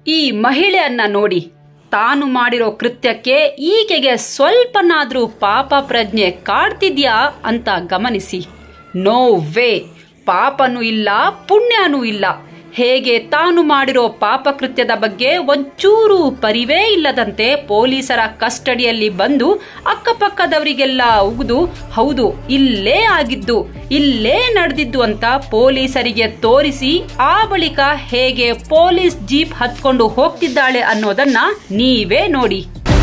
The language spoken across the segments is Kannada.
ಈ ಮಹಿಳೆಯನ್ನ ನೋಡಿ ತಾನು ಮಾಡಿರೋ ಕೃತ್ಯಕ್ಕೆ ಈಕೆಗೆ ಸ್ವಲ್ಪನಾದ್ರೂ ಪಾಪ ಪ್ರಜ್ಞೆ ಕಾಡ್ತಿದ್ಯಾ ಅಂತ ಗಮನಿಸಿ ನೋ ವೇ ಪಾಪನೂ ಇಲ್ಲ ಪುಣ್ಯನೂ ಇಲ್ಲ ಹೇಗೆ ತಾನು ಮಾಡಿರೋ ಪಾಪಕೃತ್ಯದ ಬಗ್ಗೆ ಒಂಚೂರು ಪರಿವೇ ಇಲ್ಲದಂತೆ ಪೊಲೀಸರ ಕಸ್ಟಡಿಯಲ್ಲಿ ಬಂದು ಅಕ್ಕಪಕ್ಕದವರಿಗೆಲ್ಲ ಉಗಿದು ಹೌದು ಇಲ್ಲೇ ಆಗಿದ್ದು ಇಲ್ಲೇ ನಡೆದಿದ್ದು ಅಂತ ಪೊಲೀಸರಿಗೆ ತೋರಿಸಿ ಆ ಬಳಿಕ ಹೇಗೆ ಪೊಲೀಸ್ ಜೀಪ್ ಹತ್ಕೊಂಡು ಹೋಗ್ತಿದ್ದಾಳೆ ಅನ್ನೋದನ್ನ ನೀವೇ ನೋಡಿ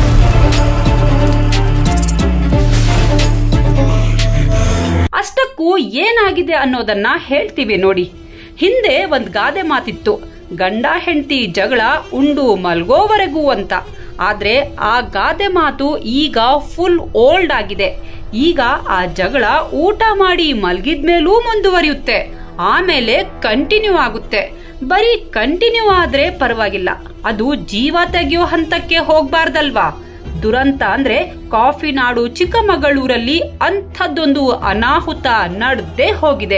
ಅಷ್ಟಕ್ಕೂ ಏನಾಗಿದೆ ಅನ್ನೋದನ್ನ ಹೇಳ್ತೀವಿ ನೋಡಿ ಹಿಂದೆ ಒಂದ್ ಗಾದೆ ಮಾತಿತ್ತು ಗಂಡ ಹೆಂಡತಿ ಜಗಳ ಉಂಡು ಮಲ್ಗೋವರೆಗೂ ಅಂತ ಆದ್ರೆ ಆ ಗಾದೆ ಮಾತು ಈಗ ಫುಲ್ ಓಲ್ಡ್ ಆಗಿದೆ ಈಗ ಆ ಜಗಳ ಊಟ ಮಾಡಿ ಮಲ್ಗಿದ್ಮೇಲೂ ಮುಂದುವರಿಯುತ್ತೆ ಆಮೇಲೆ ಕಂಟಿನ್ಯೂ ಆಗುತ್ತೆ ಬರೀ ಕಂಟಿನ್ಯೂ ಆದ್ರೆ ಪರವಾಗಿಲ್ಲ ಅದು ಜೀವ ತೆಗೆಯೋ ಹಂತಕ್ಕೆ ಹೋಗ್ಬಾರ್ದಲ್ವಾ ದುರಂತ ಅಂದ್ರೆ ಕಾಫಿ ನಾಡು ಚಿಕ್ಕಮಗಳೂರಲ್ಲಿ ಅಂಥದ್ದೊಂದು ಅನಾಹುತ ನಡೆದೇ ಹೋಗಿದೆ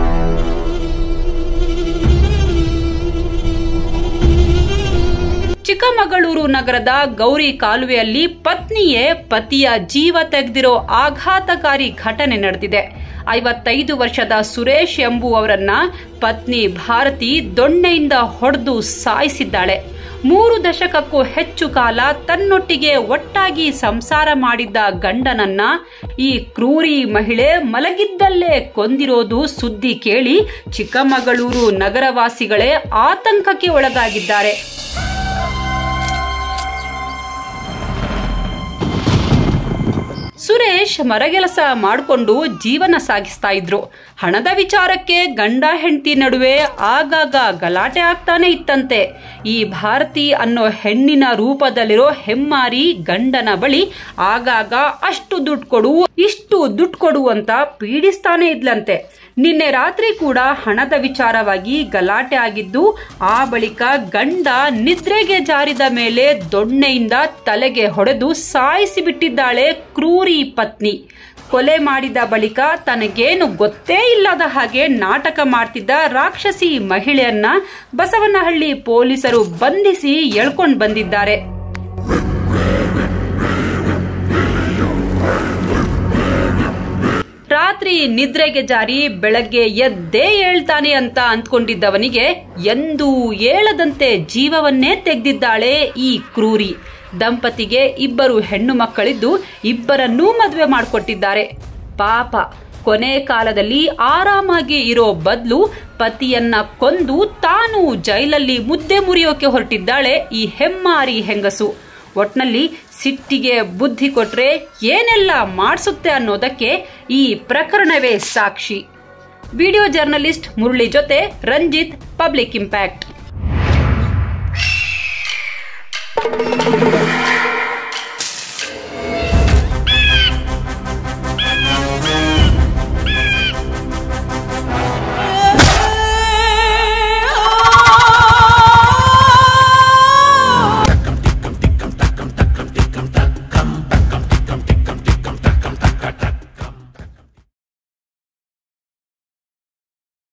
ಚಿಕ್ಕಮಗಳೂರು ನಗರದ ಗೌರಿ ಕಾಲುವೆಯಲ್ಲಿ ಪತ್ನಿಯೇ ಪತಿಯ ಜೀವ ತೆಗೆದಿರೋ ಆಘಾತಕಾರಿ ಘಟನೆ ನಡೆದಿದೆ ಐವತ್ತೈದು ವರ್ಷದ ಸುರೇಶ್ ಎಂಬುವವರನ್ನ ಪತ್ನಿ ಭಾರತಿ ದೊಣ್ಣೆಯಿಂದ ಹೊಡೆದು ಸಾಯಿಸಿದ್ದಾಳೆ ಮೂರು ದಶಕಕ್ಕೂ ಹೆಚ್ಚು ಕಾಲ ತನ್ನೊಟ್ಟಿಗೆ ಒಟ್ಟಾಗಿ ಸಂಸಾರ ಮಾಡಿದ್ದ ಗಂಡನನ್ನ ಈ ಕ್ರೂರಿ ಮಹಿಳೆ ಮಲಗಿದ್ದಲ್ಲೇ ಕೊಂದಿರೋದು ಸುದ್ದಿ ಕೇಳಿ ಚಿಕ್ಕಮಗಳೂರು ನಗರವಾಸಿಗಳೇ ಆತಂಕಕ್ಕೆ ಒಳಗಾಗಿದ್ದಾರೆ ಸುರೇಶ್ ಮರಗೆಲಸ ಮಾಡಿಕೊಂಡು ಜೀವನ ಸಾಗಿಸ್ತಾ ಇದ್ರು ಹಣದ ವಿಚಾರಕ್ಕೆ ಗಂಡ ಹೆಂಡತಿ ನಡುವೆ ಆಗಾಗ ಗಲಾಟೆ ಆಗ್ತಾನೆ ಇತ್ತಂತೆ ಈ ಭಾರತಿ ಅನ್ನೋ ಹೆಣ್ಣಿನ ರೂಪದಲ್ಲಿರೋ ಹೆಮ್ಮಾರಿ ಗಂಡನ ಬಳಿ ಆಗಾಗ ಅಷ್ಟು ದುಡ್ಡು ಕೊಡು ಇಷ್ಟು ದುಡ್ಡು ಕೊಡು ಅಂತ ಪೀಡಿಸ್ತಾನೆ ಇದ್ಲಂತೆ ನಿನ್ನೆ ರಾತ್ರಿ ಕೂಡ ಹಣದ ವಿಚಾರವಾಗಿ ಗಲಾಟೆ ಆಗಿದ್ದು ಆ ಬಳಿಕ ಗಂಡ ನಿದ್ರೆಗೆ ಜಾರಿದ ಮೇಲೆ ದೊಣ್ಣೆಯಿಂದ ತಲೆಗೆ ಹೊಡೆದು ಸಾಯಿಸಿ ಬಿಟ್ಟಿದ್ದಾಳೆ ಕ್ರೂರಿ ಪತ್ನಿ ಕೊಲೆ ಮಾಡಿದ ಬಳಿಕ ತನಗೇನು ಗೊತ್ತೇ ಇಲ್ಲದ ಹಾಗೆ ನಾಟಕ ಮಾಡ್ತಿದ್ದ ರಾಕ್ಷಸಿ ಮಹಿಳೆಯನ್ನ ಬಸವನಹಳ್ಳಿ ಪೊಲೀಸರು ಬಂಧಿಸಿ ಎಳ್ಕೊಂಡು ಬಂದಿದ್ದಾರೆ ರಾತ್ರಿ ನಿದ್ರೆಗೆ ಜಾರಿ ಬೆಳಗ್ಗೆ ಎದ್ದೇ ಹೇಳ್ತಾನೆ ಅಂತ ಅಂದ್ಕೊಂಡಿದ್ದವನಿಗೆ ಎಂದೂ ಏಳದಂತೆ ಜೀವವನ್ನೇ ತೆಗೆದಿದ್ದಾಳೆ ಈ ಕ್ರೂರಿ ದಂಪತಿಗೆ ಇಬ್ಬರು ಹೆಣ್ಣು ಮಕ್ಕಳಿದ್ದು ಇಬ್ಬರನ್ನೂ ಮದುವೆ ಮಾಡಿಕೊಟ್ಟಿದ್ದಾರೆ ಪಾಪ ಕೊನೆ ಕಾಲದಲ್ಲಿ ಆರಾಮಾಗಿ ಇರೋ ಬದಲು ಪತಿಯನ್ನ ಕೊಂದು ತಾನು ಜೈಲಲ್ಲಿ ಮುದ್ದೆ ಮುರಿಯೋಕೆ ಹೊರಟಿದ್ದಾಳೆ ಈ ಹೆಮ್ಮಾರಿ ಹೆಂಗಸು ಒಟ್ನಲ್ಲಿ ಸಿಟ್ಟಿಗೆ ಬುದ್ಧಿ ಕೊಟ್ರೆ ಏನೆಲ್ಲ ಮಾಡಿಸುತ್ತೆ ಅನ್ನೋದಕ್ಕೆ ಈ ಪ್ರಕರಣವೇ ಸಾಕ್ಷಿ ವಿಡಿಯೋ ಜರ್ನಲಿಸ್ಟ್ ಮುರಳಿ ಜೊತೆ ರಂಜಿತ್ ಪಬ್ಲಿಕ್ ಇಂಪ್ಯಾಕ್ಟ್